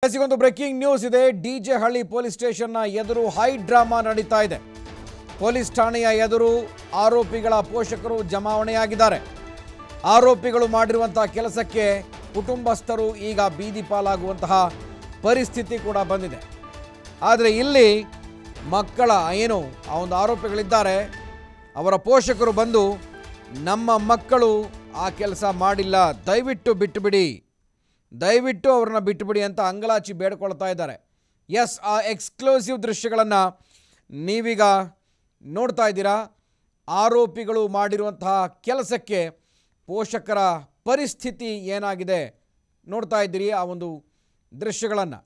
ಒಂದು breaking news ಇದೆ DJ Halli police ಸ್ಟೇಷನ್ನ ಎದುರು ಹೈ ಡ್ರಾಮಾ ನಡೀತಾ ಇದೆ ಪೊಲೀಸ್ ಠಾಣೆಯ ಎದುರು ಆರೋಪಿಗಳ ಪೋಷಕರು ಜಮಾವಣೆಯಾಗಿದ್ದಾರೆ ಆರೋಪಿಗಳು ಮಾಡಿರುವಂತಹ ಕೆಲಸಕ್ಕೆ ಕುಟುಂಬಸ್ಥರು ಈಗ ಬೀದಿ ಪಾಲಾಗುವಂತಹ ಪರಿಸ್ಥಿತಿ ಕೂಡ ಬಂದಿದೆ ಆದರೆ ಇಲ್ಲಿ ಮಕ್ಕಳ ಏನು ಆ ಒಂದು ಆರೋಪಿಗಳಿದ್ದಾರೆ ಅವರ ಪೋಷಕರು ಬಂದು ನಮ್ಮ ಮಕ್ಕಳು ಆ ಕೆಲಸ ಮಾಡಿಲ್ಲ ದಯವಿಟ್ಟು ಬಿಟ್ಟುಬಿಡಿ ದಯವಿಟ್ಟು ಅವ್ರನ್ನ ಬಿಟ್ಟುಬಿಡಿ ಅಂತ ಅಂಗಲಾಚಿ ಬೇಡ್ಕೊಳ್ತಾ ಇದ್ದಾರೆ ಎಸ್ ಆ ಎಕ್ಸ್ಕ್ಲೂಸಿವ್ ದೃಶ್ಯಗಳನ್ನು ನೀವೀಗ ನೋಡ್ತಾ ಇದ್ದೀರಾ ಆರೋಪಿಗಳು ಮಾಡಿರುವಂತಹ ಕೆಲಸಕ್ಕೆ ಪೋಷಕರ ಪರಿಸ್ಥಿತಿ ಏನಾಗಿದೆ ನೋಡ್ತಾ ಇದ್ದೀರಿ ಆ ಒಂದು ದೃಶ್ಯಗಳನ್ನು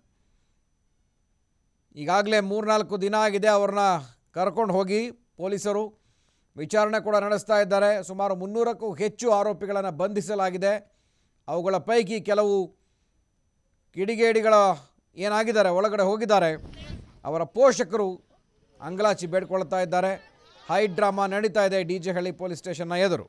ಈಗಾಗಲೇ ಮೂರ್ನಾಲ್ಕು ದಿನ ಆಗಿದೆ ಅವ್ರನ್ನ ಕರ್ಕೊಂಡು ಹೋಗಿ ಪೊಲೀಸರು ವಿಚಾರಣೆ ಕೂಡ ನಡೆಸ್ತಾ ಇದ್ದಾರೆ ಸುಮಾರು ಮುನ್ನೂರಕ್ಕೂ ಹೆಚ್ಚು ಆರೋಪಿಗಳನ್ನು ಬಂಧಿಸಲಾಗಿದೆ ಅವುಗಳ ಪೈಕಿ ಕೆಲವು ಕಿಡಿಗೇಡಿಗಳ ಏನಾಗಿದ್ದಾರೆ ಒಳಗಡೆ ಹೋಗಿದ್ದಾರೆ ಅವರ ಪೋಷಕರು ಅಂಗಲಾಚಿ ಬೇಡ್ಕೊಳ್ತಾ ಇದ್ದಾರೆ ಹೈ ಡ್ರಾಮಾ ನಡೀತಾ ಇದೆ ಡಿ ಜೆ ಹಳ್ಳಿ ಪೊಲೀಸ್ ಸ್ಟೇಷನ್ನ ಎದುರು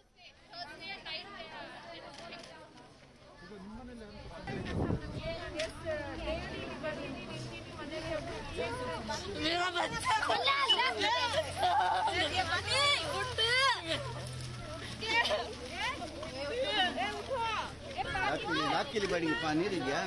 मेरा बच्चा ನಾಲ್ಕು ನಾಲ್ಕು ಕಿಲಿ ಬಾಡಿಗೆಪ್ಪ ನೀರಿದೆಯಾ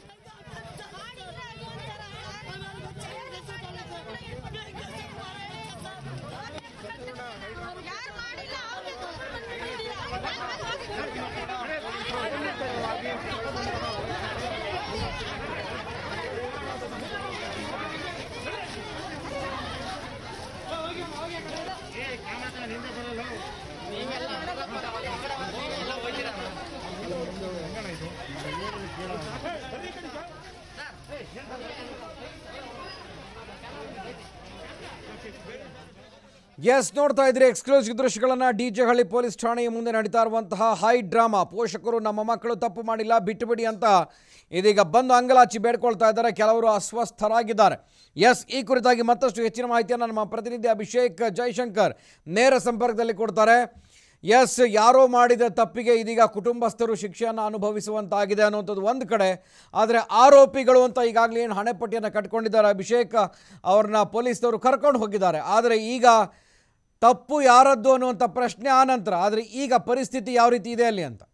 ಎಸ್ ನೋಡ್ತಾ ಇದ್ರಿ ಎಕ್ಸ್ಕ್ಲೂಸಿವ್ ದೃಶ್ಯಗಳನ್ನು ಡಿ ಜೆ ಹಳ್ಳಿ ಪೊಲೀಸ್ ಠಾಣೆಯ ಮುಂದೆ ನಡೀತಾ ಇರುವಂತಹ ಹೈ ಡ್ರಾಮಾ ಪೋಷಕರು ನಮ್ಮ ಮಕ್ಕಳು ತಪ್ಪು ಮಾಡಿಲ್ಲ ಬಿಟ್ಟುಬಿಡಿ ಅಂತ ಇದೀಗ ಬಂದು ಅಂಗಲಾಚಿ ಬೇಡ್ಕೊಳ್ತಾ ಇದ್ದಾರೆ ಕೆಲವರು ಅಸ್ವಸ್ಥರಾಗಿದ್ದಾರೆ ಎಸ್ ಈ ಕುರಿತಾಗಿ ಮತ್ತಷ್ಟು ಹೆಚ್ಚಿನ ಮಾಹಿತಿಯನ್ನು ನಮ್ಮ ಪ್ರತಿನಿಧಿ ಅಭಿಷೇಕ್ ಜೈಶಂಕರ್ ನೇರ ಸಂಪರ್ಕದಲ್ಲಿ ಕೊಡ್ತಾರೆ ಎಸ್ ಯಾರೋ ಮಾಡಿದ ತಪ್ಪಿಗೆ ಇದೀಗ ಕುಟುಂಬಸ್ಥರು ಶಿಕ್ಷೆಯನ್ನು ಅನುಭವಿಸುವಂತಾಗಿದೆ ಅನ್ನುವಂಥದ್ದು ಒಂದು ಕಡೆ ಆದರೆ ಆರೋಪಿಗಳು ಅಂತ ಈಗಾಗಲೇ ಏನು ಹಣೆಪಟ್ಟಿಯನ್ನು ಕಟ್ಕೊಂಡಿದ್ದಾರೆ ಅಭಿಷೇಕ್ ಅವ್ರನ್ನ ಪೊಲೀಸ್ನವರು ಕರ್ಕೊಂಡು ಹೋಗಿದ್ದಾರೆ ಆದರೆ ಈಗ ತಪ್ಪು ಯಾರದ್ದು ಅನ್ನುವಂಥ ಪ್ರಶ್ನೆ ಆನಂತರ ಆದರೆ ಈಗ ಪರಿಸ್ಥಿತಿ ಯಾವ ರೀತಿ ಇದೆ ಅಲ್ಲಿ ಅಂತ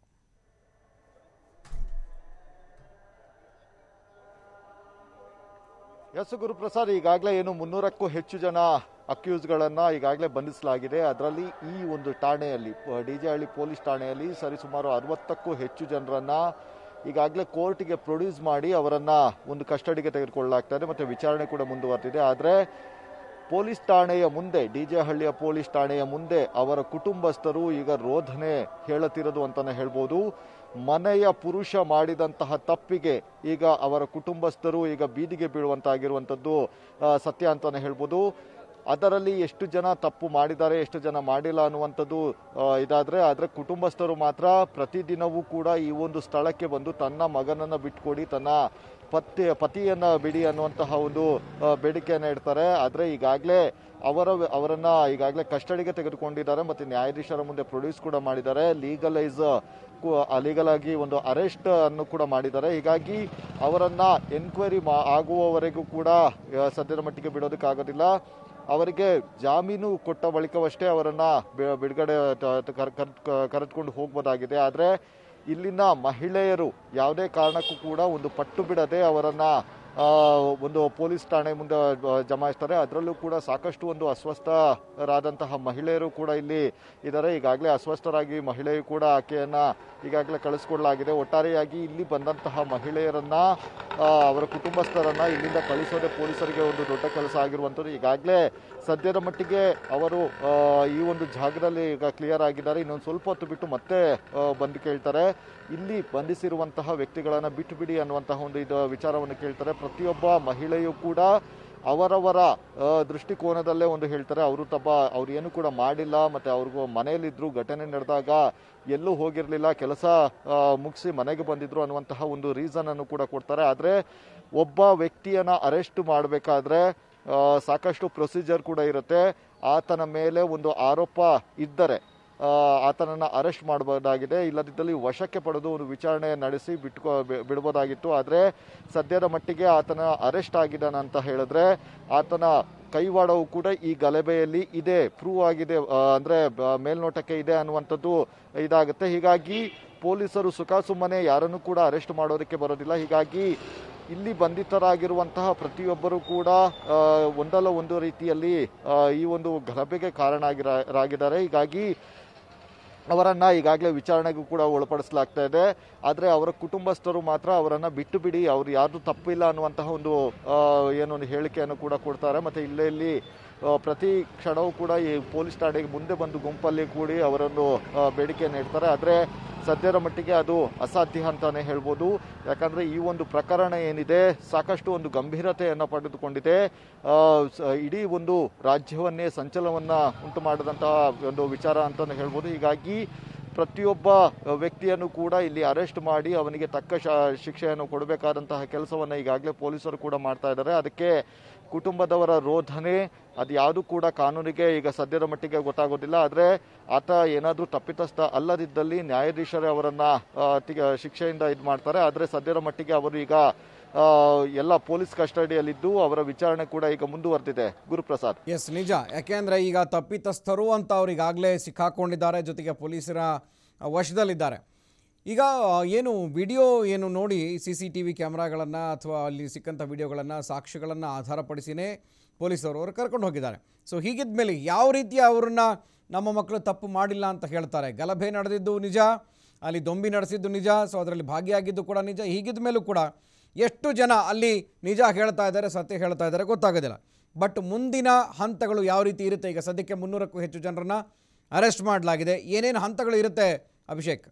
ಎಸ್ ಗುರುಪ್ರಸಾದ್ ಈಗಾಗಲೇ ಏನು ಮುನ್ನೂರಕ್ಕೂ ಹೆಚ್ಚು ಜನ ಅಕ್ಯೂಸ್ಗಳನ್ನು ಈಗಾಗಲೇ ಬಂಧಿಸಲಾಗಿದೆ ಅದರಲ್ಲಿ ಈ ಒಂದು ಠಾಣೆಯಲ್ಲಿ ಡಿ ಜೆ ಹಳ್ಳಿ ಪೊಲೀಸ್ ಠಾಣೆಯಲ್ಲಿ ಸರಿಸುಮಾರು ಅರವತ್ತಕ್ಕೂ ಹೆಚ್ಚು ಜನರನ್ನ ಈಗಾಗಲೇ ಕೋರ್ಟಿಗೆ ಪ್ರೊಡ್ಯೂಸ್ ಮಾಡಿ ಅವರನ್ನ ಒಂದು ಕಸ್ಟಡಿಗೆ ತೆಗೆದುಕೊಳ್ಳಲಾಗ್ತಾ ಇದೆ ಮತ್ತೆ ವಿಚಾರಣೆ ಕೂಡ ಮುಂದುವರೆದಿದೆ ಆದರೆ ಪೊಲೀಸ್ ಠಾಣೆಯ ಮುಂದೆ ಡಿ ಜೆ ಹಳ್ಳಿಯ ಪೊಲೀಸ್ ಠಾಣೆಯ ಮುಂದೆ ಅವರ ಕುಟುಂಬಸ್ಥರು ಈಗ ರೋಧನೆ ಹೇಳುತ್ತಿರೋದು ಅಂತಾನೆ ಹೇಳ್ಬೋದು ಮನೆಯ ಪುರುಷ ಮಾಡಿದಂತಹ ತಪ್ಪಿಗೆ ಈಗ ಅವರ ಕುಟುಂಬಸ್ಥರು ಈಗ ಬೀದಿಗೆ ಬೀಳುವಂತಾಗಿರುವಂಥದ್ದು ಆ, ಸತ್ಯ ಅಂತಾನೆ ಹೇಳ್ಬೋದು ಅದರಲ್ಲಿ ಎಷ್ಟು ಜನ ತಪ್ಪು ಮಾಡಿದ್ದಾರೆ ಎಷ್ಟು ಜನ ಮಾಡಿಲ್ಲ ಅನ್ನುವಂಥದ್ದು ಆ, ಇದಾದ್ರೆ ಆದ್ರೆ ಕುಟುಂಬಸ್ಥರು ಮಾತ್ರ ಪ್ರತಿದಿನವೂ ಕೂಡ ಈ ಒಂದು ಸ್ಥಳಕ್ಕೆ ಬಂದು ತನ್ನ ಮಗನನ್ನ ಬಿಟ್ಕೊಡಿ ತನ್ನ ಪತಿ ಪತಿಯನ್ನ ಬಿಡಿ ಅನ್ನುವಂತಹ ಒಂದು ಆ, ಬೇಡಿಕೆಯನ್ನ ಇಡ್ತಾರೆ ಆದ್ರೆ ಈಗಾಗಲೇ ಅವರ ಅವರನ್ನ ಈಗಾಗಲೇ ಕಸ್ಟಡಿಗೆ ತೆಗೆದುಕೊಂಡಿದ್ದಾರೆ ಮತ್ತೆ ನ್ಯಾಯಾಧೀಶರ ಮುಂದೆ ಪ್ರೊಡ್ಯೂಸ್ ಕೂಡ ಮಾಡಿದ್ದಾರೆ ಲೀಗಲೈಸ್ ಲೀಗಲ್ ಆಗಿ ಒಂದು ಅರೆಸ್ಟ್ ಅನ್ನು ಕೂಡ ಮಾಡಿದ್ದಾರೆ ಹೀಗಾಗಿ ಅವರನ್ನ ಎನ್ಕ್ವೈರಿ ಆಗುವವರೆಗೂ ಕೂಡ ಆ, ಸದ್ಯದ ಮಟ್ಟಿಗೆ ಬಿಡೋದಕ್ಕಾಗೋದಿಲ್ಲ ಅವರಿಗೆ ಜಾಮೀನು ಕೊಟ್ಟ ಬಳಿಕವಷ್ಟೇ ಅವರನ್ನ ಬಿ- ಬಿಡುಗಡೆ ತ- ತ- ಕರ್- ಕರ್- ಕರೆದುಕೊಂಡು ಹೋಗ್ಬೋದಾಗಿದೆ ಆದ್ರೆ ಇಲ್ಲಿನ ಮಹಿಳೆಯರು ಯಾವುದೇ ಕಾರಣಕ್ಕೂ ಕೂಡ ಒಂದು ಪಟ್ಟು ಬಿಡದೆ ಅವರನ್ನ ಆ, ಒಂದು ಪೊಲೀಸ್ ಠಾಣೆ ಮುಂದೆ ಆ, ಜಮಾಯಿಸ್ತಾರೆ ಅದರಲ್ಲೂ ಕೂಡ ಸಾಕಷ್ಟು ಒಂದು ಅಸ್ವಸ್ಥರಾದಂತಹ ಮಹಿಳೆಯರು ಕೂಡ ಇಲ್ಲಿ ಇದ್ದಾರೆ ಈಗಾಗಲೇ ಅಸ್ವಸ್ಥರಾಗಿ ಮಹಿಳೆಯು ಕೂಡ ಆಕೆಯನ್ನ ಈಗಾಗಲೇ ಕಳಿಸ್ಕೊಡ್ಲಾಗಿದೆ ಒಟ್ಟಾರೆಯಾಗಿ ಇಲ್ಲಿ ಬಂದಂತಹ ಮಹಿಳೆಯರನ್ನ ಆ, ಅವರ ಕುಟುಂಬಸ್ಥರನ್ನ ಇಲ್ಲಿಂದ ಕಳಿಸೋದೇ ಪೊಲೀಸರಿಗೆ ಒಂದು ದೊಡ್ಡ ಕೆಲಸ ಆಗಿರುವಂಥದ್ದು ಈಗಾಗಲೇ ಸದ್ಯದ ಮಟ್ಟಿಗೆ ಅವರು ಆ, ಈ ಒಂದು ಜಾಗದಲ್ಲಿ ಈಗ ಕ್ಲಿಯರ್ ಆಗಿದ್ದಾರೆ ಇನ್ನೊಂದು ಸ್ವಲ್ಪ ಹೊತ್ತು ಬಿಟ್ಟು ಮತ್ತೆ ಆ, ಬಂದು ಕೇಳ್ತಾರೆ ಇಲ್ಲಿ ಬಂಧಿಸಿರುವಂತಹ ವ್ಯಕ್ತಿಗಳನ್ನ ಬಿಟ್ಟು ಬಿಡಿ ಅನ್ನುವಂತಹ ಒಂದು ಇದು ವಿಚಾರವನ್ನು ಕೇಳ್ತಾರೆ ಪ್ರತಿಯೊಬ್ಬ ಮಹಿಳೆಯೂ ಕೂಡ ಅವರವರ ಆ, ದೃಷ್ಟಿಕೋನದಲ್ಲೇ ಒಂದು ಹೇಳ್ತಾರೆ ಅವರು ತಪ್ಪ ಅವ್ರು ಏನು ಕೂಡ ಮಾಡಿಲ್ಲ ಮತ್ತೆ ಅವ್ರಿಗೂ ಮನೆಯಲ್ಲಿದ್ರು ಘಟನೆ ನಡೆದಾಗ ಎಲ್ಲೂ ಹೋಗಿರಲಿಲ್ಲ ಕೆಲಸ ಮುಗಿಸಿ ಮನೆಗೆ ಬಂದಿದ್ರು ಅನ್ನುವಂತಹ ಒಂದು ರೀಸನ್ ಅನ್ನು ಕೂಡ ಕೊಡ್ತಾರೆ ಆದ್ರೆ ಒಬ್ಬ ವ್ಯಕ್ತಿಯನ್ನ ಅರೆಸ್ಟ್ ಮಾಡಬೇಕಾದ್ರೆ ಸಾಕಷ್ಟು ಪ್ರೊಸೀಜರ್ ಕೂಡ ಇರುತ್ತೆ ಆತನ ಮೇಲೆ ಒಂದು ಆರೋಪ ಇದ್ದರೆ ಆ, ಆತನನ್ನ ಅರೆಸ್ಟ್ ಮಾಡಬಹುದಾಗಿದೆ ಇಲ್ಲದಿದ್ದಲ್ಲಿ ವಶಕ್ಕೆ ಪಡೆದು ಒಂದು ವಿಚಾರಣೆ ನಡೆಸಿ ಬಿಟ್ಕೊ ಬಿ- ಬಿಡ್ಬೋದಾಗಿತ್ತು ಆದರೆ ಸದ್ಯದ ಮಟ್ಟಿಗೆ ಆತನ ಅರೆಸ್ಟ್ ಆಗಿದ್ದಾನೆ ಅಂತ ಹೇಳಿದ್ರೆ ಆತನ ಕೈವಾಡವು ಕೂಡ ಈ ಗಲಭೆಯಲ್ಲಿ ಇದೆ ಪ್ರೂವ್ ಆಗಿದೆ ಆ, ಅಂದ್ರೆ ಬ- ಮೇಲ್ನೋಟಕ್ಕೆ ಇದೆ ಅನ್ನುವಂಥದ್ದು ಇದಾಗುತ್ತೆ ಹೀಗಾಗಿ ಪೊಲೀಸರು ಸುಖ ಸುಮ್ಮನೆ ಯಾರನ್ನು ಕೂಡ ಅರೆಸ್ಟ್ ಮಾಡೋದಕ್ಕೆ ಬರೋದಿಲ್ಲ ಹೀಗಾಗಿ ಇಲ್ಲಿ ಬಂಧಿತರಾಗಿರುವಂತಹ ಪ್ರತಿಯೊಬ್ಬರು ಕೂಡ ಆ, ಒಂದಲ್ಲ ಒಂದು ರೀತಿಯಲ್ಲಿ ಆ, ಈ ಒಂದು ಗಲಭೆಗೆ ಕಾರಣ ಆಗಿರಾಗಿದ್ದಾರೆ ಹೀಗಾಗಿ ಅವರನ್ನ ಈಗಾಗಲೇ ವಿಚಾರಣೆಗೂ ಕೂಡ ಒಳಪಡಿಸಲಾಗ್ತಾ ಇದೆ ಆದರೆ ಅವರ ಕುಟುಂಬಸ್ಥರು ಮಾತ್ರ ಅವರನ್ನ ಬಿಟ್ಟು ಬಿಡಿ ಅವ್ರು ಯಾರ್ದು ತಪ್ಪಿಲ್ಲ ಅನ್ನುವಂತಹ ಒಂದು ಆ, ಏನೋ ಒಂದು ಹೇಳಿಕೆಯನ್ನು ಕೂಡ ಕೊಡ್ತಾರೆ ಮತ್ತೆ ಇಲ್ಲೇ ಇಲ್ಲಿ ಆ, ಪ್ರತಿ ಕ್ಷಣವೂ ಕೂಡ ಈ ಪೊಲೀಸ್ ಠಾಣೆಗೆ ಮುಂದೆ ಬಂದು ಗುಂಪಲ್ಲಿ ಕೂಡಿ ಅವರನ್ನು ಆ, ಬೇಡಿಕೆಯನ್ನು ಇಡ್ತಾರೆ ಆದರೆ ಸದ್ಯದ ಮಟ್ಟಿಗೆ ಅದು ಅಸಾಧ್ಯ ಅಂತಾನೆ ಹೇಳ್ಬೋದು ಯಾಕಂದ್ರೆ ಈ ಒಂದು ಪ್ರಕರಣ ಏನಿದೆ ಸಾಕಷ್ಟು ಒಂದು ಗಂಭೀರತೆಯನ್ನು ಪಡೆದುಕೊಂಡಿದೆ ಆ, ಸ- ಇಡೀ ಒಂದು ರಾಜ್ಯವನ್ನೇ ಸಂಚಲನವನ್ನ ಉಂಟು ಮಾಡಿದಂತಹ ಒಂದು ವಿಚಾರ ಅಂತಾನೆ ಹೇಳ್ಬೋದು ಹೀಗಾಗಿ ಪ್ರತಿಯೊಬ್ಬ ವ್ಯಕ್ತಿಯನ್ನು ಕೂಡ ಇಲ್ಲಿ ಅರೆಸ್ಟ್ ಮಾಡಿ ಅವನಿಗೆ ತಕ್ಕ ಶ- ಶಿಕ್ಷೆಯನ್ನು ಕೊಡಬೇಕಾದಂತಹ ಕೆಲಸವನ್ನ ಈಗಾಗಲೇ ಪೊಲೀಸರು ಕೂಡ ಮಾಡ್ತಾ ಇದ್ದಾರೆ ಅದಕ್ಕೆ ಕುಟುಂಬದವರ ರೋಧನೆ ಅದು ಯಾವುದು ಕೂಡ ಕಾನೂನಿಗೆ ಈಗ ಸದ್ಯದ ಮಟ್ಟಿಗೆ ಗೊತ್ತಾಗೋದಿಲ್ಲ ಆದರೆ ಆತ ಏನಾದರೂ ತಪ್ಪಿತಸ್ಥ ಅಲ್ಲದಿದ್ದಲ್ಲಿ ನ್ಯಾಯಾಧೀಶರೇ ಅವರನ್ನ ಆ, ತಿ- ಶಿಕ್ಷೆಯಿಂದ ಇದು ಮಾಡ್ತಾರೆ ಆದರೆ ಸದ್ಯದ ಮಟ್ಟಿಗೆ ಅವರು ಈಗ ಆ, ಎಲ್ಲ ಪೊಲೀಸ್ ಕಸ್ಟಡಿಯಲ್ಲಿದ್ದು ಅವರ ವಿಚಾರಣೆ ಕೂಡ ಈಗ ಮುಂದುವರೆದಿದೆ ಗುರುಪ್ರಸಾದ್ ಎಸ್ ನಿಜ ಯಾಕೆಂದರೆ ಈಗ ತಪ್ಪಿತಸ್ಥರು ಅಂತ ಅವ್ರು ಈಗಾಗಲೇ ಸಿಕ್ಕಾಕೊಂಡಿದ್ದಾರೆ ಜೊತೆಗೆ ಪೊಲೀಸರ ವಶದಲ್ಲಿದ್ದಾರೆ ಈಗ ಏನು ವಿಡಿಯೋ ಏನು ನೋಡಿ ಸಿ ಸಿ ಟಿ ವಿ ಕ್ಯಾಮ್ರಾಗಳನ್ನು ಅಥವಾ ಅಲ್ಲಿ ಸಿಕ್ಕಂಥ ವಿಡಿಯೋಗಳನ್ನು ಸಾಕ್ಷ್ಯಗಳನ್ನು ಆಧಾರಪಡಿಸಿನೇ ಪೊಲೀಸರು ಅವರು ಕರ್ಕೊಂಡು ಹೋಗಿದ್ದಾರೆ ಸೊ ಹೀಗಿದ್ದ ಮೇಲೆ ಯಾವ ರೀತಿ ಅವ್ರನ್ನ ನಮ್ಮ ಮಕ್ಕಳು ತಪ್ಪು ಮಾಡಿಲ್ಲ ಅಂತ ಹೇಳ್ತಾರೆ ಗಲಭೆ ನಡೆದಿದ್ದು ನಿಜ ಅಲ್ಲಿ ದೊಂಬಿ ನಡೆಸಿದ್ದು ನಿಜ ಸೊ ಅದರಲ್ಲಿ ಭಾಗಿಯಾಗಿದ್ದು ಕೂಡ ನಿಜ ಹೀಗಿದ್ದ ಮೇಲೂ ಕೂಡ ಎಷ್ಟು ಜನ ಅಲ್ಲಿ ನಿಜ ಹೇಳ್ತಾ ಇದ್ದಾರೆ ಸತ್ಯ ಹೇಳ್ತಾ ಇದ್ದಾರೆ ಗೊತ್ತಾಗೋದಿಲ್ಲ ಬಟ್ ಮುಂದಿನ ಹಂತಗಳು ಯಾವ ರೀತಿ ಇರುತ್ತೆ ಈಗ ಸದ್ಯಕ್ಕೆ ಮುನ್ನೂರಕ್ಕೂ ಹೆಚ್ಚು ಜನರನ್ನ ಅರೆಸ್ಟ್ ಮಾಡಲಾಗಿದೆ ಏನೇನು ಹಂತಗಳು ಇರುತ್ತೆ ಅಭಿಷೇಕ್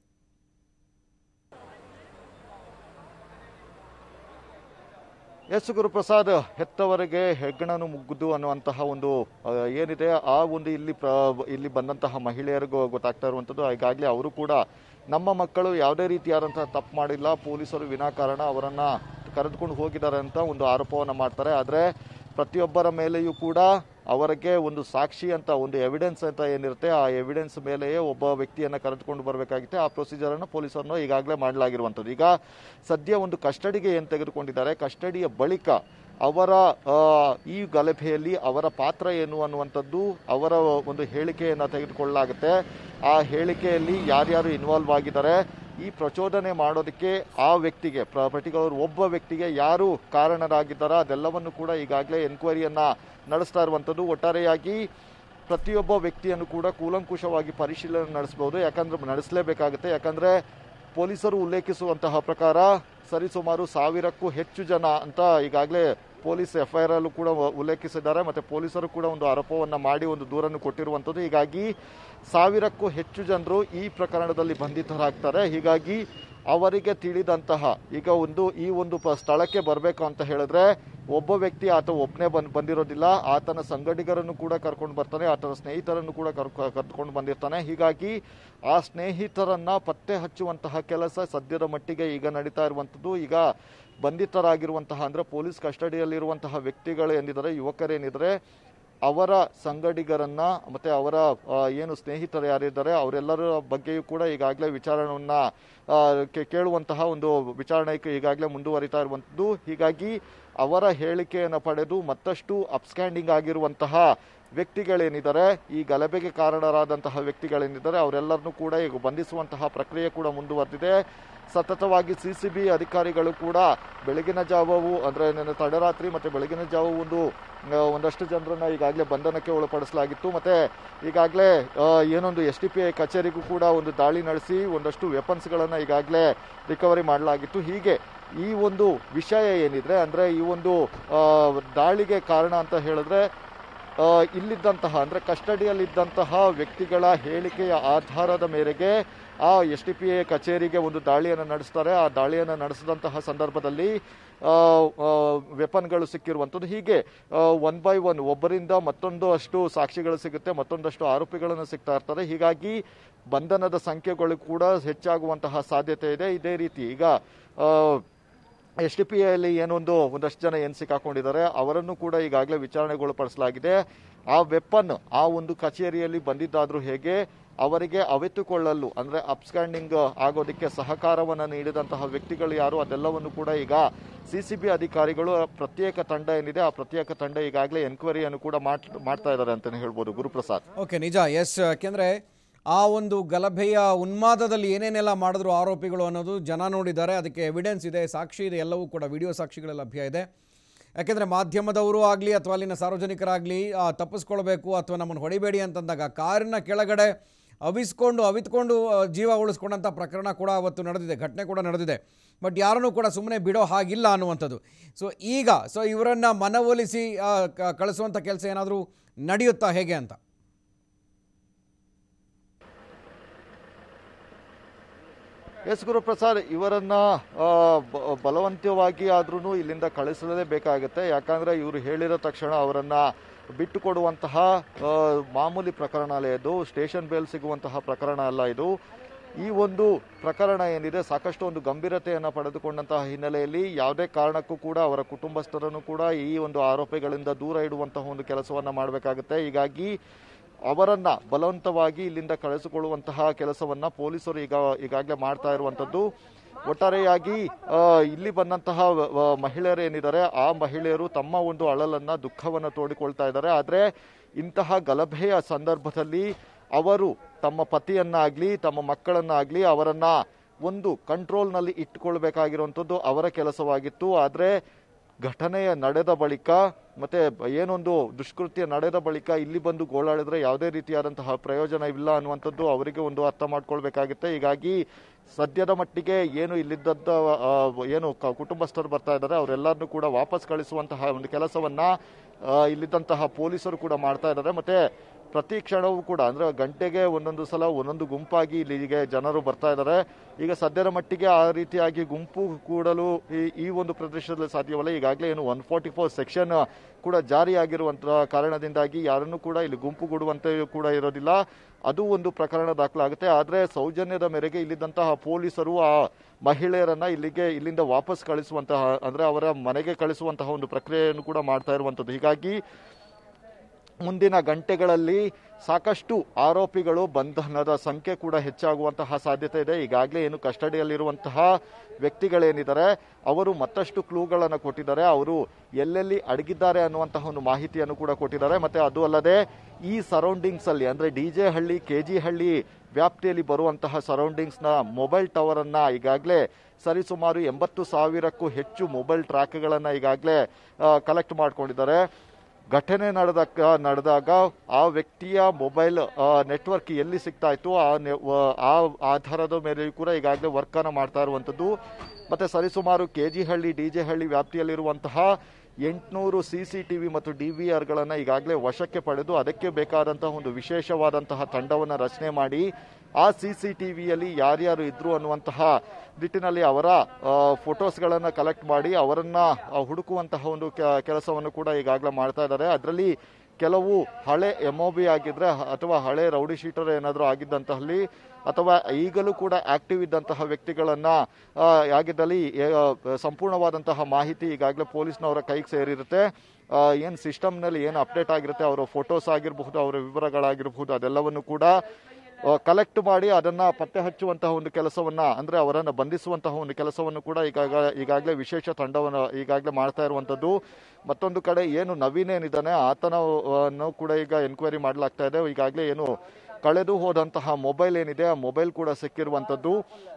ಎಸ್ ಗುರುಪ್ರಸಾದ್ ಹೆತ್ತವರಿಗೆ ಹೆಗ್ಗಣನು ಮುಗ್ಗುದು ಅನ್ನುವಂತಹ ಒಂದು ಆ, ಏನಿದೆ ಆ ಒಂದು ಇಲ್ಲಿ ಪ್ರ ಇಲ್ಲಿ ಬಂದಂತಹ ಮಹಿಳೆಯರಿಗೂ ಗೊತ್ತಾಗ್ತಾ ಇರುವಂಥದ್ದು ಈಗಾಗಲೇ ಅವರು ಕೂಡ ನಮ್ಮ ಮಕ್ಕಳು ಯಾವುದೇ ರೀತಿಯಾದಂತಹ ತಪ್ಪು ಮಾಡಿಲ್ಲ ಪೊಲೀಸರು ವಿನಾಕಾರಣ ಅವರನ್ನ ಕರೆದುಕೊಂಡು ಹೋಗಿದ್ದಾರೆ ಅಂತ ಒಂದು ಆರೋಪವನ್ನು ಮಾಡ್ತಾರೆ ಆದರೆ ಪ್ರತಿಯೊಬ್ಬರ ಮೇಲೆಯೂ ಕೂಡ ಅವರಿಗೆ ಒಂದು ಸಾಕ್ಷಿ ಅಂತ ಒಂದು ಎವಿಡೆನ್ಸ್ ಅಂತ ಏನಿರುತ್ತೆ ಆ ಎವಿಡೆನ್ಸ್ ಮೇಲೆಯೇ ಒಬ್ಬ ವ್ಯಕ್ತಿಯನ್ನ ಕರೆದುಕೊಂಡು ಬರಬೇಕಾಗಿತ್ತೆ ಆ ಪ್ರೊಸೀಜರ್ ಅನ್ನು ಪೊಲೀಸರನ್ನು ಈಗಾಗಲೇ ಮಾಡಲಾಗಿರುವಂಥದ್ದು ಈಗ ಸದ್ಯ ಒಂದು ಕಸ್ಟಡಿಗೆ ಏನು ತೆಗೆದುಕೊಂಡಿದ್ದಾರೆ ಕಸ್ಟಡಿಯ ಬಳಿಕ ಅವರ ಆ, ಈ ಗಲಭೆಯಲ್ಲಿ ಅವರ ಪಾತ್ರ ಏನು ಅನ್ನುವಂಥದ್ದು ಅವರ ಒಂದು ಹೇಳಿಕೆಯನ್ನು ತೆಗೆದುಕೊಳ್ಳಲಾಗುತ್ತೆ ಆ ಹೇಳಿಕೆಯಲ್ಲಿ ಯಾರ್ಯಾರು ಇನ್ವಾಲ್ವ್ ಆಗಿದ್ದಾರೆ ಈ ಪ್ರಚೋದನೆ ಮಾಡೋದಕ್ಕೆ ಆ ವ್ಯಕ್ತಿಗೆ ಪರ್ಟಿಕ್ಯುಲರ್ ಒಬ್ಬ ವ್ಯಕ್ತಿಗೆ ಯಾರು ಕಾರಣರಾಗಿದ್ದಾರೋ ಅದೆಲ್ಲವನ್ನು ಕೂಡ ಈಗಾಗಲೇ ಎನ್ಕ್ವೈರಿಯನ್ನ ನಡೆಸ್ತಾ ಇರುವಂಥದ್ದು ಒಟ್ಟಾರೆಯಾಗಿ ಪ್ರತಿಯೊಬ್ಬ ವ್ಯಕ್ತಿಯನ್ನು ಕೂಡ ಕೂಲಂಕುಷವಾಗಿ ಪರಿಶೀಲನೆ ನಡೆಸಬಹುದು ಯಾಕಂದ್ರೆ ನಡೆಸಲೇಬೇಕಾಗುತ್ತೆ ಯಾಕಂದ್ರೆ ಪೊಲೀಸರು ಉಲ್ಲೇಖಿಸುವಂತಹ ಪ್ರಕಾರ ಸರಿಸುಮಾರು ಸಾವಿರಕ್ಕೂ ಹೆಚ್ಚು ಜನ ಅಂತ ಈಗಾಗಲೇ ಪೊಲೀಸ್ ಎಫ್ಐಆರ್ ಅಲ್ಲೂ ಕೂಡ ಉಲ್ಲೇಖಿಸಿದ್ದಾರೆ ಮತ್ತೆ ಪೊಲೀಸರು ಕೂಡ ಒಂದು ಆರೋಪವನ್ನ ಮಾಡಿ ಒಂದು ದೂರನ್ನು ಕೊಟ್ಟಿರುವಂಥದ್ದು ಹೀಗಾಗಿ ಸಾವಿರಕ್ಕೂ ಹೆಚ್ಚು ಜನರು ಈ ಪ್ರಕರಣದಲ್ಲಿ ಬಂಧಿತರಾಗ್ತಾರೆ ಹೀಗಾಗಿ ಅವರಿಗೆ ತಿಳಿದಂತಹ ಈಗ ಒಂದು ಈ ಒಂದು ಪ- ಸ್ಥಳಕ್ಕೆ ಬರಬೇಕು ಅಂತ ಹೇಳಿದ್ರೆ ಒಬ್ಬ ವ್ಯಕ್ತಿ ಆತ ಒಬ್ಬನೇ ಬಂದ್ ಬಂದಿರೋದಿಲ್ಲ ಆತನ ಸಂಗಡಿಗರನ್ನು ಕೂಡ ಕರ್ಕೊಂಡು ಬರ್ತಾನೆ ಆತನ ಸ್ನೇಹಿತರನ್ನು ಕೂಡ ಕರ್ಕೊ ಕರ್ಕೊಂಡು ಬಂದಿರ್ತಾನೆ ಹೀಗಾಗಿ ಆ ಸ್ನೇಹಿತರನ್ನ ಪತ್ತೆ ಹಚ್ಚುವಂತಹ ಕೆಲಸ ಸದ್ಯದ ಮಟ್ಟಿಗೆ ಈಗ ನಡೀತಾ ಇರುವಂಥದ್ದು ಈಗ ಬಂಧಿತರಾಗಿರುವಂತಹ ಅಂದ್ರೆ ಪೊಲೀಸ್ ಕಸ್ಟಡಿಯಲ್ಲಿರುವಂತಹ ವ್ಯಕ್ತಿಗಳು ಏನಿದ್ದಾರೆ ಯುವಕರೇನಿದ್ದಾರೆ ಅವರ ಸಂಗಡಿಗರನ್ನ ಮತ್ತೆ ಅವರ ಆ, ಏನು ಸ್ನೇಹಿತರು ಯಾರಿದ್ದಾರೆ ಅವರೆಲ್ಲರ ಬಗ್ಗೆಯೂ ಕೂಡ ಈಗಾಗಲೇ ವಿಚಾರಣೆಯನ್ನ ಆ, ಕೇ- ಕೇಳುವಂತಹ ಒಂದು ವಿಚಾರಣೆ ಈಗಾಗಲೇ ಮುಂದುವರಿತಾ ಇರುವಂಥದ್ದು ಹೀಗಾಗಿ ಅವರ ಹೇಳಿಕೆಯನ್ನು ಪಡೆದು ಮತ್ತಷ್ಟು ಅಪ್ಸ್ಕ್ಯಾಂಡಿಂಗ್ ಆಗಿರುವಂತಹ ವ್ಯಕ್ತಿಗಳೇನಿದ್ದಾರೆ ಈ ಗಲಭೆಗೆ ಕಾರಣರಾದಂತಹ ವ್ಯಕ್ತಿಗಳೇನಿದ್ದಾರೆ ಅವರೆಲ್ಲರನ್ನೂ ಕೂಡ ಈಗ ಬಂಧಿಸುವಂತಹ ಪ್ರಕ್ರಿಯೆ ಕೂಡ ಮುಂದುವರೆದಿದೆ ಸತತವಾಗಿ ಸಿ ಸಿ ಬಿ ಅಧಿಕಾರಿಗಳು ಕೂಡ ಬೆಳಗಿನ ಜಾವವು ಅಂದ್ರೆ ನೆನ್ನೆ ತಡರಾತ್ರಿ ಮತ್ತೆ ಬೆಳಗಿನ ಜಾವ ಒಂದು ಆ, ಒಂದಷ್ಟು ಜನರನ್ನ ಈಗಾಗಲೇ ಬಂಧನಕ್ಕೆ ಒಳಪಡಿಸಲಾಗಿತ್ತು ಮತ್ತೆ ಈಗಾಗಲೇ ಏನೊಂದು ಎಸ್ ಡಿ ಪಿ ಐ ಕಚೇರಿಗೂ ಕೂಡ ಒಂದು ದಾಳಿ ನಡೆಸಿ ಒಂದಷ್ಟು ವೆಪನ್ಸ್ಗಳನ್ನ ಈಗಾಗಲೇ ರಿಕವರಿ ಮಾಡಲಾಗಿತ್ತು ಹೀಗೆ ಈ ಒಂದು ವಿಷಯ ಏನಿದ್ರೆ ಅಂದ್ರೆ ಈ ಒಂದು ಆ, ದಾಳಿಗೆ ಕಾರಣ ಅಂತ ಹೇಳಿದ್ರೆ ಆ, ಇಲ್ಲಿದ್ದಂತಹ ಅಂದ್ರೆ ಕಸ್ಟಡಿಯಲ್ಲಿದ್ದಂತಹ ವ್ಯಕ್ತಿಗಳ ಹೇಳಿಕೆಯ ಆಧಾರದ ಮೇರೆಗೆ ಆ ಎಸ್ ಟಿ ಪಿ ಎ ಕಚೇರಿಗೆ ಒಂದು ದಾಳಿಯನ್ನು ನಡೆಸ್ತಾರೆ ಆ ದಾಳಿಯನ್ನು ನಡೆಸಿದಂತಹ ಸಂದರ್ಭದಲ್ಲಿ ಆ, ಆ, ವೆಪನ್ಗಳು ಸಿಕ್ಕಿರುವಂಥದ್ದು ಹೀಗೆ ಒನ್ ಬೈ ಒನ್ ಒಬ್ಬರಿಂದ ಮತ್ತೊಂದು ಅಷ್ಟು ಸಾಕ್ಷಿಗಳು ಸಿಗುತ್ತೆ ಮತ್ತೊಂದಷ್ಟು ಆರೋಪಿಗಳನ್ನು ಸಿಗ್ತಾ ಇರ್ತಾರೆ ಹೀಗಾಗಿ ಬಂಧನದ ಸಂಖ್ಯೆಗಳು ಕೂಡ ಹೆಚ್ಚಾಗುವಂತಹ ಸಾಧ್ಯತೆ ಇದೆ ಇದೇ ರೀತಿ ಈಗ ಆ, ಎಸ್ ಡಿ ಪಿ ಅಲ್ಲಿ ಏನೊಂದು ಒಂದಷ್ಟು ಜನ ಏನು ಸಿಕ್ಕಾಕೊಂಡಿದ್ದಾರೆ ಅವರನ್ನು ಕೂಡ ಈಗಾಗಲೇ ವಿಚಾರಣೆಗೊಳಪಡಿಸಲಾಗಿದೆ ಆ ವೆಪನ್ ಆ ಒಂದು ಕಚೇರಿಯಲ್ಲಿ ಬಂದಿದ್ದಾದ್ರೂ ಹೇಗೆ ಅವರಿಗೆ ಅವಿತುಕೊಳ್ಳಲು ಅಂದ್ರೆ ಅಪ್ಸ್ಟ್ಯಾಂಡಿಂಗ್ ಆಗೋದಕ್ಕೆ ಸಹಕಾರವನ್ನು ನೀಡಿದಂತಹ ವ್ಯಕ್ತಿಗಳು ಯಾರು ಅದೆಲ್ಲವನ್ನು ಕೂಡ ಈಗ ಸಿಸಿಬಿ ಅಧಿಕಾರಿಗಳು ಪ್ರತ್ಯೇಕ ತಂಡ ಏನಿದೆ ಆ ಪ್ರತ್ಯೇಕ ತಂಡ ಈಗಾಗಲೇ ಎನ್ಕ್ವೈರಿಯನ್ನು ಕೂಡ ಮಾಡ್- ಮಾಡ್ತಾ ಇದ್ದಾರೆ ಅಂತಾನೆ ಹೇಳ್ಬೋದು ಗುರುಪ್ರಸಾದ್ ಓಕೆ ನಿಜ ಎಸ್ ಯಾಕೆಂದರೆ ಆ ಒಂದು ಗಲಭೆಯ ಉನ್ಮಾದದಲ್ಲಿ ಏನೇನೆಲ್ಲ ಮಾಡಿದ್ರು ಆರೋಪಿಗಳು ಅನ್ನೋದು ಜನ ನೋಡಿದ್ದಾರೆ ಅದಕ್ಕೆ ಎವಿಡೆನ್ಸ್ ಇದೆ ಸಾಕ್ಷಿ ಇದೆ ಎಲ್ಲವೂ ಕೂಡ ವಿಡಿಯೋ ಸಾಕ್ಷಿಗಳ ಲಭ್ಯ ಇದೆ ಯಾಕೆಂದರೆ ಮಾಧ್ಯಮದವರು ಆಗಲಿ ಅಥವಾ ಅಲ್ಲಿನ ಸಾರ್ವಜನಿಕರಾಗಲಿ ತಪ್ಪಿಸ್ಕೊಳ್ಬೇಕು ಅಥವಾ ನಮ್ಮನ್ನು ಹೊಡಿಬೇಡಿ ಅಂತಂದಾಗ ಕಾರಿನ ಕೆಳಗಡೆ ಅವಿಸ್ಕೊಂಡು ಅವಿತ್ಕೊಂಡು ಆ, ಜೀವ ಉಳಿಸ್ಕೊಂಡಂಥ ಪ್ರಕರಣ ಕೂಡ ಅವತ್ತು ನಡೆದಿದೆ ಘಟನೆ ಕೂಡ ನಡೆದಿದೆ ಬಟ್ ಯಾರನ್ನೂ ಕೂಡ ಸುಮ್ಮನೆ ಬಿಡೋ ಹಾಗಿಲ್ಲ ಅನ್ನುವಂಥದ್ದು ಸೊ ಈಗ ಸೊ ಇವರನ್ನು ಮನವೊಲಿಸಿ ಆ, ಕ- ಕಳಿಸುವಂಥ ಕೆಲಸ ಏನಾದರೂ ನಡೆಯುತ್ತಾ ಹೇಗೆ ಅಂತ ಎಸ್ ಗುರುಪ್ರಸಾದ್ ಇವರನ್ನ ಆ, ಬ- ಬಲವಂತವಾಗಿ ಆದ್ರೂ ಇಲ್ಲಿಂದ ಕಳಿಸಲೇಬೇಕಾಗುತ್ತೆ ಯಾಕಂದ್ರೆ ಇವರು ಹೇಳಿದ ತಕ್ಷಣ ಅವರನ್ನ ಬಿಟ್ಟು ಕೊಡುವಂತಹ ಆ, ಮಾಮೂಲಿ ಪ್ರಕರಣ ಅಲ್ಲ ಇದು ಸ್ಟೇಷನ್ ಬೇಲ್ ಸಿಗುವಂತಹ ಪ್ರಕರಣ ಅಲ್ಲ ಇದು ಈ ಒಂದು ಪ್ರಕರಣ ಏನಿದೆ ಸಾಕಷ್ಟು ಒಂದು ಗಂಭೀರತೆಯನ್ನು ಪಡೆದುಕೊಂಡಂತಹ ಹಿನ್ನೆಲೆಯಲ್ಲಿ ಯಾವುದೇ ಕಾರಣಕ್ಕೂ ಕೂಡ ಅವರ ಕುಟುಂಬಸ್ಥರನ್ನು ಕೂಡ ಈ ಒಂದು ಆರೋಪಿಗಳಿಂದ ದೂರ ಇಡುವಂತಹ ಒಂದು ಕೆಲಸವನ್ನ ಮಾಡಬೇಕಾಗುತ್ತೆ ಹೀಗಾಗಿ ಅವರನ್ನ ಬಲವಂತವಾಗಿ ಇಲ್ಲಿಂದ ಕಳಿಸಿಕೊಳ್ಳುವಂತಹ ಕೆಲಸವನ್ನ ಪೊಲೀಸರು ಈಗ ಈಗಾಗಲೇ ಮಾಡ್ತಾ ಇರುವಂತದ್ದು ಒಟ್ಟಾರೆಯಾಗಿ ಆ, ಇಲ್ಲಿ ಬಂದಂತಹ ವ- ವ- ಮಹಿಳೆಯರು ಏನಿದ್ದಾರೆ ಆ ಮಹಿಳೆಯರು ತಮ್ಮ ಒಂದು ಅಳಲನ್ನ ದುಃಖವನ್ನ ತೋಡಿಕೊಳ್ತಾ ಇದ್ದಾರೆ ಆದ್ರೆ ಇಂತಹ ಗಲಭೆಯ ಸಂದರ್ಭದಲ್ಲಿ ಅವರು ತಮ್ಮ ಪತಿಯನ್ನಾಗ್ಲಿ ತಮ್ಮ ಮಕ್ಕಳನ್ನಾಗ್ಲಿ ಅವರನ್ನ ಒಂದು ಕಂಟ್ರೋಲ್ನಲ್ಲಿ ಇಟ್ಟುಕೊಳ್ಬೇಕಾಗಿರುವಂಥದ್ದು ಅವರ ಕೆಲಸವಾಗಿತ್ತು ಆದ್ರೆ ಘಟನೆಯ ನಡೆದ ಬಳಿಕ ಮತ್ತೆ ಏನೊಂದು ದುಷ್ಕೃತ್ಯ ನಡೆದ ಬಳಿಕ ಇಲ್ಲಿ ಬಂದು ಗೋಳಾಡಿದ್ರೆ ಯಾವುದೇ ರೀತಿಯಾದಂತಹ ಪ್ರಯೋಜನ ಇಲ್ಲ ಅನ್ನುವಂಥದ್ದು ಅವರಿಗೆ ಒಂದು ಅರ್ಥ ಮಾಡ್ಕೊಳ್ಬೇಕಾಗುತ್ತೆ ಹೀಗಾಗಿ ಸದ್ಯದ ಮಟ್ಟಿಗೆ ಏನು ಇಲ್ಲಿದ್ದಂತ ಆ, ಏನು ಕ- ಕುಟುಂಬಸ್ಥರು ಬರ್ತಾ ಇದ್ದಾರೆ ಅವರೆಲ್ಲರನ್ನೂ ಕೂಡ ವಾಪಸ್ ಕಳಿಸುವಂತಹ ಒಂದು ಕೆಲಸವನ್ನ ಆ, ಇಲ್ಲಿದ್ದಂತಹ ಪೊಲೀಸರು ಕೂಡ ಮಾಡ್ತಾ ಇದ್ದಾರೆ ಮತ್ತೆ ಪ್ರತಿ ಕ್ಷಣವೂ ಕೂಡ ಅಂದ್ರೆ ಗಂಟೆಗೆ ಒಂದೊಂದು ಸಲ ಒಂದೊಂದು ಗುಂಪಾಗಿ ಇಲ್ಲಿಗೆ ಜನರು ಬರ್ತಾ ಇದ್ದಾರೆ ಈಗ ಸದ್ಯದ ಮಟ್ಟಿಗೆ ಆ ರೀತಿಯಾಗಿ ಗುಂಪು ಕೂಡಲು ಈ ಈ ಒಂದು ಪ್ರದೇಶದಲ್ಲಿ ಸಾಧ್ಯವಲ್ಲ ಈಗಾಗಲೇ ಏನು ಒನ್ ಫೋರ್ಟಿ ಫೋರ್ ಸೆಕ್ಷನ್ ಕೂಡ ಜಾರಿಯಾಗಿರುವಂತಹ ಕಾರಣದಿಂದಾಗಿ ಯಾರನ್ನು ಕೂಡ ಇಲ್ಲಿ ಗುಂಪುಗೂಡುವಂತೆ ಕೂಡ ಇರೋದಿಲ್ಲ ಅದು ಒಂದು ಪ್ರಕರಣ ದಾಖಲಾಗುತ್ತೆ ಆದ್ರೆ ಸೌಜನ್ಯದ ಮೇರೆಗೆ ಇಲ್ಲಿದ್ದಂತಹ ಪೊಲೀಸರು ಆ ಮಹಿಳೆಯರನ್ನ ಇಲ್ಲಿಗೆ ಇಲ್ಲಿಂದ ವಾಪಸ್ ಕಳಿಸುವಂತಹ ಅಂದ್ರೆ ಅವರ ಮನೆಗೆ ಕಳಿಸುವಂತಹ ಒಂದು ಪ್ರಕ್ರಿಯೆಯನ್ನು ಕೂಡ ಮಾಡ್ತಾ ಇರುವಂತದ್ದು ಹೀಗಾಗಿ ಮುಂದಿನ ಗಂಟೆಗಳಲ್ಲಿ ಸಾಕಷ್ಟು ಆರೋಪಿಗಳು ಬಂಧನದ ಸಂಖ್ಯೆ ಕೂಡ ಹೆಚ್ಚಾಗುವಂತಹ ಸಾಧ್ಯತೆ ಇದೆ ಈಗಾಗಲೇ ಏನು ಕಸ್ಟಡಿಯಲ್ಲಿರುವಂತಹ ವ್ಯಕ್ತಿಗಳೇನಿದ್ದಾರೆ ಅವರು ಮತ್ತಷ್ಟು ಕ್ಲೂಗಳನ್ನು ಕೊಟ್ಟಿದ್ದಾರೆ ಅವರು ಎಲ್ಲೆಲ್ಲಿ ಅಡಗಿದ್ದಾರೆ ಅನ್ನುವಂತಹ ಒಂದು ಮಾಹಿತಿಯನ್ನು ಕೂಡ ಕೊಟ್ಟಿದ್ದಾರೆ ಮತ್ತೆ ಅದು ಅಲ್ಲದೆ ಈ ಸರೌಂಡಿಂಗ್ಸ್ ಅಲ್ಲಿ ಅಂದ್ರೆ D J Halli K G Halli ವ್ಯಾಪ್ತಿಯಲ್ಲಿ ಬರುವಂತಹ ಸರೌಂಡಿಂಗ್ಸ್ ನ ಮೊಬೈಲ್ ಟವರ್ ಅನ್ನ ಈಗಾಗಲೇ ಸರಿಸುಮಾರು ಎಂಬತ್ತು ಸಾವಿರಕ್ಕೂ ಹೆಚ್ಚು ಮೊಬೈಲ್ ಟ್ರ್ಯಾಕ್ಗಳನ್ನ ಈಗಾಗಲೇ ಕಲೆಕ್ಟ್ ಮಾಡ್ಕೊಂಡಿದ್ದಾರೆ ಘಟನೆ ನಡೆದಾಗ ನಡೆದಾಗ ಆ ವ್ಯಕ್ತಿಯ ಮೊಬೈಲ್ ನೆಟ್ವರ್ಕ್ ಎಲ್ಲಿ ಸಿಗ್ತಾ ಇತ್ತು ಆ ನೆ- ವ- ಆ ಆಧಾರದ ಮೇಲೆ ಕೂಡ ಈಗಾಗಲೇ ವರ್ಕ್ ಅನ್ನ ಮಾಡ್ತಾ ಇರುವಂತದ್ದು ಮತ್ತೆ ಸರಿಸುಮಾರು K G Halli D J Halli ವ್ಯಾಪ್ತಿಯಲ್ಲಿರುವಂತಹ ಎಂಟುನೂರು ಸಿ ಸಿ ಟಿವಿ ಮತ್ತು ಡಿ ವಿ ಆರ್ಗಳನ್ನು ಈಗಾಗಲೇ ವಶಕ್ಕೆ ಪಡೆದು ಅದಕ್ಕೆ ಬೇಕಾದಂತಹ ಒಂದು ವಿಶೇಷವಾದಂತಹ ತಂಡವನ್ನು ರಚನೆ ಮಾಡಿ ಆ ಸಿ ಸಿ ಟಿವಿಯಲ್ಲಿ ಯಾರ್ಯಾರು ಇದ್ರು ಅನ್ನುವಂತಹ ನಿಟ್ಟಿನಲ್ಲಿ ಅವರ ಫೋಟೋಸ್ಗಳನ್ನು ಕಲೆಕ್ಟ್ ಮಾಡಿ ಅವರನ್ನ ಆ, ಹುಡುಕುವಂತಹ ಒಂದು ಕೆ- ಕೆಲಸವನ್ನು ಕೂಡ ಈಗಾಗಲೇ ಮಾಡ್ತಾ ಇದ್ದಾರೆ ಅದರಲ್ಲಿ ಕೆಲವು ಹಳೆ ಎಮ್ ಬಿ ಆಗಿದ್ರೆ ಹ- ಅಥವಾ ಹಳೆ ರೌಡಿ ಶೀಟರ್ ಏನಾದರೂ ಆಗಿದ್ದಂತಹಲ್ಲಿ ಅಥವಾ ಈಗಲೂ ಕೂಡ ಆಕ್ಟಿವ್ ಇದ್ದಂತಹ ವ್ಯಕ್ತಿಗಳನ್ನ ಆ, ಆಗಿದ್ದಲ್ಲಿ ಏ- ಆ, ಸಂಪೂರ್ಣವಾದಂತಹ ಮಾಹಿತಿ ಈಗಾಗಲೇ ಪೊಲೀಸ್ನವರ ಕೈಗೆ ಸೇರಿರುತ್ತೆ ಏನು ಸಿಸ್ಟಮ್ನಲ್ಲಿ ಏನು ಅಪ್ಡೇಟ್ ಆಗಿರುತ್ತೆ ಅವರ ಫೋಟೋಸ್ ಆಗಿರಬಹುದು ಅವರ ವಿವರಗಳಾಗಿರಬಹುದು ಅದೆಲ್ಲವನ್ನು ಕೂಡ ಕಲೆಕ್ಟ್ ಮಾಡಿ ಅದನ್ನ ಪತ್ತೆ ಹಚ್ಚುವಂತಹ ಒಂದು ಕೆಲಸವನ್ನ ಅಂದ್ರೆ ಅವರನ್ನ ಬಂಧಿಸುವಂತಹ ಒಂದು ಕೆಲಸವನ್ನು ಕೂಡ ಈಗಾಗ ಈಗಾಗಲೇ ವಿಶೇಷ ತಂಡವನ್ನು ಈಗಾಗಲೇ ಮಾಡ್ತಾ ಇರುವಂತದ್ದು ಮತ್ತೊಂದು ಕಡೆ ಏನು ನವೀನ್ ಏನಿದ್ದಾನೆ ಆತನವನ್ನು ಕೂಡ ಈಗ ಎನ್ಕ್ವೈರಿ ಮಾಡಲಾಗ್ತಾ ಇದೆ ಈಗಾಗಲೇ ಏನು ಕಳೆದು ಹೋದಂತಹ ಮೊಬೈಲ್ ಏನಿದೆ ಆ ಮೊಬೈಲ್ ಕೂಡ ಸಿಕ್ಕಿರುವಂತದ್ದು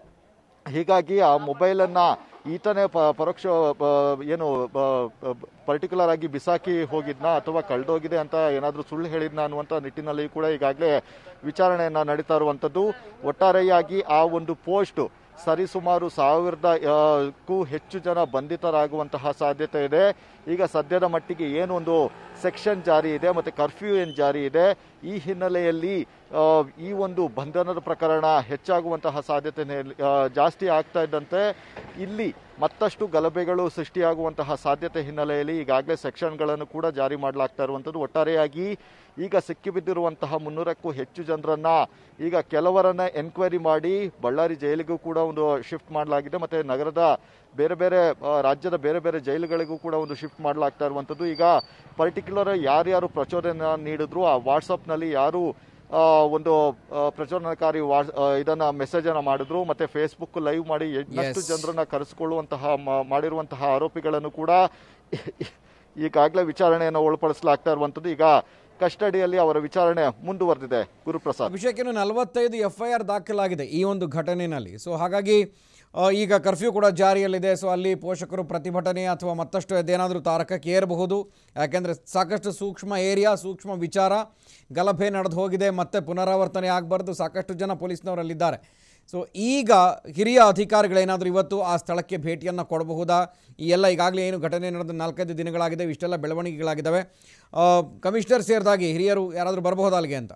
ಹೀಗಾಗಿ ಆ ಮೊಬೈಲನ್ನ ಈತನೇ ಪ- ಪರೋಕ್ಷ ಪ- ಏನು ಪರ್ಟಿಕ್ಯುಲರ್ ಆಗಿ ಬಿಸಾಕಿ ಹೋಗಿದ್ನ ಅಥವಾ ಕಳೆದೋಗಿದೆ ಅಂತ ಏನಾದರೂ ಸುಳ್ಳು ಹೇಳಿದ್ನ ಅನ್ನುವಂಥ ನಿಟ್ಟಿನಲ್ಲಿ ಕೂಡ ಈಗಾಗಲೇ ವಿಚಾರಣೆಯನ್ನ ನಡೀತಾ ಇರುವಂಥದ್ದು ಒಟ್ಟಾರೆಯಾಗಿ ಆ ಒಂದು ಪೋಸ್ಟ್ ಸರಿಸುಮಾರು ಸಾವಿರದ ಆ, ಕ್ಕೂ ಹೆಚ್ಚು ಜನ ಬಂಧಿತರಾಗುವಂತಹ ಸಾಧ್ಯತೆ ಇದೆ ಈಗ ಸದ್ಯದ ಮಟ್ಟಿಗೆ ಏನೊಂದು ಸೆಕ್ಷನ್ ಜಾರಿ ಇದೆ ಮತ್ತೆ ಕರ್ಫ್ಯೂ ಏನು ಜಾರಿ ಇದೆ ಈ ಹಿನ್ನೆಲೆಯಲ್ಲಿ ಆ, ಈ ಒಂದು ಬಂಧನದ ಪ್ರಕರಣ ಹೆಚ್ಚಾಗುವಂತಹ ಸಾಧ್ಯತೆ ನೆ- ಆ, ಜಾಸ್ತಿ ಆಗ್ತಾ ಇದ್ದಂತೆ ಇಲ್ಲಿ ಮತ್ತಷ್ಟು ಗಲಭೆಗಳು ಸೃಷ್ಟಿಯಾಗುವಂತಹ ಸಾಧ್ಯತೆ ಹಿನ್ನೆಲೆಯಲ್ಲಿ ಈಗಾಗಲೇ ಸೆಕ್ಷನ್ಗಳನ್ನು ಕೂಡ ಜಾರಿ ಮಾಡಲಾಗ್ತಾ ಇರುವಂಥದ್ದು ಒಟ್ಟಾರೆಯಾಗಿ ಈಗ ಸಿಕ್ಕಿಬಿದ್ದಿರುವಂತಹ ಮುನ್ನೂರಕ್ಕೂ ಹೆಚ್ಚು ಜನರನ್ನ ಈಗ ಕೆಲವರನ್ನ ಎನ್ಕ್ವೈರಿ ಮಾಡಿ ಬಳ್ಳಾರಿ ಜೈಲಿಗೂ ಕೂಡ ಒಂದು ಶಿಫ್ಟ್ ಮಾಡಲಾಗಿದೆ ಮತ್ತೆ ನಗರದ ಬೇರೆ ಬೇರೆ ಆ, ರಾಜ್ಯದ ಬೇರೆ ಬೇರೆ ಜೈಲುಗಳಿಗೂ ಕೂಡ ಒಂದು ಶಿಫ್ಟ್ ಮಾಡಲಾಗ್ತಾ ಇರುವಂಥದ್ದು ಈಗ ಪರ್ಟಿಕ್ಯುಲರ್ ಯಾರ್ಯಾರು ಪ್ರಚೋದನೆ ನೀಡಿದ್ರು ಆ ವಾಟ್ಸಪ್ನಲ್ಲಿ ಯಾರು ಆ, ಒಂದು ಆ, ಪ್ರಚೋದನಕಾರಿ ವಾ- ಆ, ಇದನ್ನ ಮೆಸೇಜ್ ಅನ್ನ ಮಾಡಿದ್ರು ಮತ್ತೆ ಫೇಸ್ಬುಕ್ ಲೈವ್ ಮಾಡಿ ಎಂಟು Yes. ಜನರನ್ನ ಕರೆಸಿಕೊಳ್ಳುವಂತಹ ಮಾ- ಮಾಡಿರುವಂತಹ ಆರೋಪಿಗಳನ್ನು ಕೂಡ ಈಗಾಗಲೇ ವಿಚಾರಣೆಯನ್ನು ಒಳಪಡಿಸಲಾಗ್ತಾ ಇರುವಂತದ್ದು ಈಗ ಕಸ್ಟಡಿಯಲ್ಲಿ ಅವರ ವಿಚಾರಣೆ ಮುಂದುವರೆದಿದೆ ಗುರುಪ್ರಸಾದ್ ಅಭಿಷೇಕ್ ಇನ್ನು ನಲವತ್ತೈದು ಎಫ್ ಐ ಆರ್ ದಾಖಲಾಗಿದೆ ಈ ಒಂದು ಘಟನೆಯಲ್ಲಿ ಸೊ ಹಾಗಾಗಿ ಆ, ಈಗ ಕರ್ಫ್ಯೂ ಕೂಡ ಜಾರಿಯಲ್ಲಿದೆ ಸೊ ಅಲ್ಲಿ ಪೋಷಕರು ಪ್ರತಿಭಟನೆ ಅಥವಾ ಮತ್ತಷ್ಟು ಅದೇನಾದರೂ ತಾರಕಕ್ಕೆ ಏರಬಹುದು ಯಾಕೆಂದರೆ ಸಾಕಷ್ಟು ಸೂಕ್ಷ್ಮ ಏರಿಯಾ ಸೂಕ್ಷ್ಮ ವಿಚಾರ ಗಲಭೆ ನಡೆದು ಹೋಗಿದೆ ಮತ್ತೆ ಪುನರಾವರ್ತನೆ ಆಗಬಾರ್ದು ಸಾಕಷ್ಟು ಜನ ಪೊಲೀಸ್ನವರಲ್ಲಿದ್ದಾರೆ ಸೊ ಈಗ ಹಿರಿಯ ಅಧಿಕಾರಿಗಳೇನಾದರೂ ಇವತ್ತು ಆ ಸ್ಥಳಕ್ಕೆ ಭೇಟಿಯನ್ನು ಕೊಡಬಹುದಾ ಈ ಎಲ್ಲ ಈಗಾಗಲೇ ಏನು ಘಟನೆ ನಡೆದ ನಾಲ್ಕೈದು ದಿನಗಳಾಗಿದೆ ಇಷ್ಟೆಲ್ಲ ಬೆಳವಣಿಗೆಗಳಾಗಿದ್ದಾವೆ ಆ, ಕಮಿಷನರ್ ಸೇರಿದಾಗಿ ಹಿರಿಯರು ಯಾರಾದರೂ ಬರಬಹುದಾ ಅಲ್ಲಿಗೆ ಅಂತ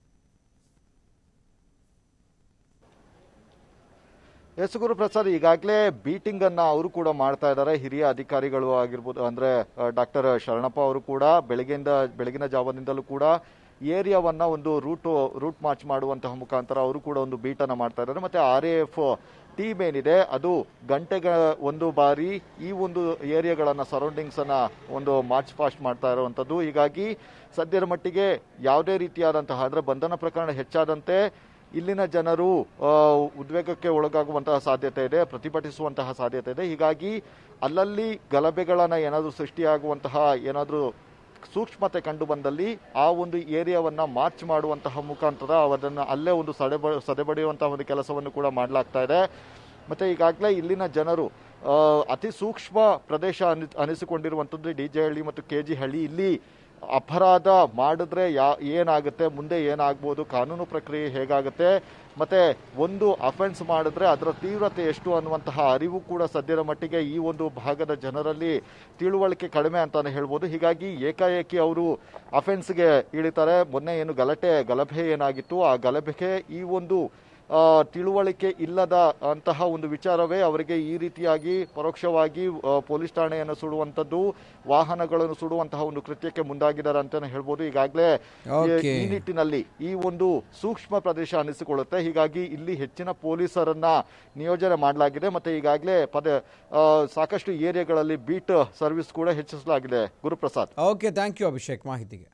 ಎಸ್ ಗುರುಪ್ರಸಾದ್ ಈಗಾಗಲೇ ಬೀಟಿಂಗ್ ಅನ್ನ ಅವರು ಕೂಡ ಮಾಡ್ತಾ ಇದ್ದಾರೆ ಹಿರಿಯ ಅಧಿಕಾರಿಗಳು ಆಗಿರ್ಬೋದು ಅಂದ್ರೆ ಡಾಕ್ಟರ್ ಶರಣಪ್ಪ ಅವರು ಕೂಡ ಬೆಳಗ್ಗೆಯಿಂದ ಬೆಳಗಿನ ಜಾವದಿಂದಲೂ ಕೂಡ ಏರಿಯಾವನ್ನ ಒಂದು ರೂಟ್ ರೂಟ್ ಮಾರ್ಚ್ ಮಾಡುವಂತಹ ಮುಖಾಂತರ ಅವರು ಕೂಡ ಒಂದು ಬೀಟ್ ಅನ್ನ ಮಾಡ್ತಾ ಇದ್ದಾರೆ ಮತ್ತೆ ಆರ್ ಎಫ್ ಟೀಮ್ ಏನಿದೆ ಅದು ಗಂಟೆಗ ಒಂದು ಬಾರಿ ಈ ಒಂದು ಏರಿಯಾಗಳನ್ನ ಸರೌಂಡಿಂಗ್ಸ್ ಅನ್ನ ಒಂದು ಮಾರ್ಚ್ ಫಾಸ್ಟ್ ಮಾಡ್ತಾ ಇರುವಂತದ್ದು ಹೀಗಾಗಿ ಸದ್ಯದ ಮಟ್ಟಿಗೆ ಯಾವುದೇ ರೀತಿಯಾದಂತಹ ಅಂದ್ರೆ ಬಂಧನ ಪ್ರಕರಣ ಹೆಚ್ಚಾದಂತೆ ಇಲ್ಲಿನ ಜನರು ಆ, ಉದ್ವೇಗಕ್ಕೆ ಒಳಗಾಗುವಂತಹ ಸಾಧ್ಯತೆ ಇದೆ ಪ್ರತಿಭಟಿಸುವಂತಹ ಸಾಧ್ಯತೆ ಇದೆ ಹೀಗಾಗಿ ಅಲ್ಲಲ್ಲಿ ಗಲಭೆಗಳನ್ನ ಏನಾದರೂ ಸೃಷ್ಟಿಯಾಗುವಂತಹ ಏನಾದರೂ ಸೂಕ್ಷ್ಮತೆ ಕಂಡು ಬಂದಲ್ಲಿ ಆ ಒಂದು ಏರಿಯಾವನ್ನ ಮಾರ್ಚ್ ಮಾಡುವಂತಹ ಮುಖಾಂತರ ಅವರನ್ನ ಅಲ್ಲೇ ಒಂದು ಸಡೆಬ ಸದೆಬಡಿಯುವಂತಹ ಒಂದು ಕೆಲಸವನ್ನು ಕೂಡ ಮಾಡಲಾಗ್ತಾ ಇದೆ ಮತ್ತೆ ಈಗಾಗಲೇ ಇಲ್ಲಿನ ಜನರು ಆ, ಅತಿ ಸೂಕ್ಷ್ಮ ಪ್ರದೇಶ ಅನಿ ಅನಿಸಿಕೊಂಡಿರುವಂಥದ್ದು ಡಿ ಜೆ ಹಳ್ಳಿ ಮತ್ತು ಕೆ ಜಿ ಹಳ್ಳಿ ಇಲ್ಲಿ ಅಪರಾಧ ಮಾಡಿದ್ರೆ ಯಾ ಏನಾಗುತ್ತೆ ಮುಂದೆ ಏನಾಗ್ಬೋದು ಕಾನೂನು ಪ್ರಕ್ರಿಯೆ ಹೇಗಾಗುತ್ತೆ ಮತ್ತೆ ಒಂದು ಅಫೆನ್ಸ್ ಮಾಡಿದ್ರೆ ಅದರ ತೀವ್ರತೆ ಎಷ್ಟು ಅನ್ನುವಂತಹ ಅರಿವು ಕೂಡ ಸದ್ಯದ ಮಟ್ಟಿಗೆ ಈ ಒಂದು ಭಾಗದ ಜನರಲ್ಲಿ ತಿಳುವಳಿಕೆ ಕಡಿಮೆ ಅಂತಾನೆ ಹೇಳ್ಬೋದು ಹೀಗಾಗಿ ಏಕಾಏಕಿ ಅವರು ಅಫೆನ್ಸ್ಗೆ ಇಳಿತಾರೆ ಮೊನ್ನೆ ಏನು ಗಲಾಟೆ ಗಲಭೆ ಏನಾಗಿತ್ತು ಆ ಗಲಭೆಗೆ ಈ ಒಂದು ಆ, ತಿಳುವಳಿಕೆ ಇಲ್ಲದ ಅಂತಹ ಒಂದು ವಿಚಾರವೇ ಅವರಿಗೆ ಈ ರೀತಿಯಾಗಿ ಪರೋಕ್ಷವಾಗಿ ಆ, ಪೊಲೀಸ್ ಠಾಣೆಯನ್ನು ಸುಡುವಂತದ್ದು ವಾಹನಗಳನ್ನು ಸುಡುವಂತಹ ಒಂದು ಕೃತ್ಯಕ್ಕೆ ಮುಂದಾಗಿದ್ದಾರೆ ಅಂತಾನೆ ಹೇಳ್ಬೋದು ಈಗಾಗಲೇ Okay. ಈ ನಿಟ್ಟಿನಲ್ಲಿ ಈ ಒಂದು ಸೂಕ್ಷ್ಮ ಪ್ರದೇಶ ಅನಿಸಿಕೊಳ್ಳುತ್ತೆ ಹೀಗಾಗಿ ಇಲ್ಲಿ ಹೆಚ್ಚಿನ ಪೊಲೀಸರನ್ನ ನಿಯೋಜನೆ ಮಾಡಲಾಗಿದೆ ಮತ್ತೆ ಈಗಾಗಲೇ ಪದ ಆ, ಸಾಕಷ್ಟು ಏರಿಯಾಗಳಲ್ಲಿ ಬೀಟ್ ಸರ್ವಿಸ್ ಕೂಡ ಹೆಚ್ಚಿಸಲಾಗಿದೆ Guruprasad okay thank you Abhishek ಮಾಹಿತಿಗೆ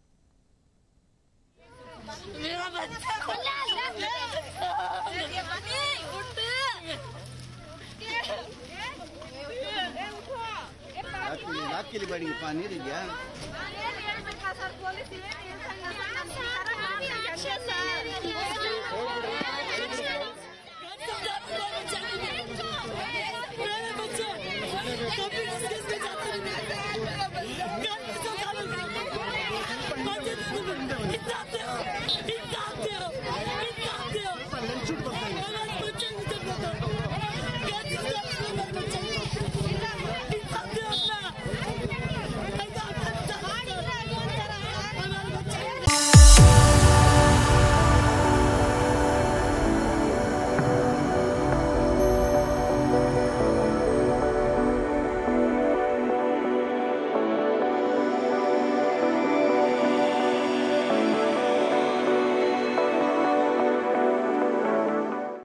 मेरा बच्चा ಹಾಕಿಲಿ ಹಾಕಿಲಿ ಬಾಡಿಗೆ ಪಾ ನೀರಿದ್ಯಾ मेरा बच्चा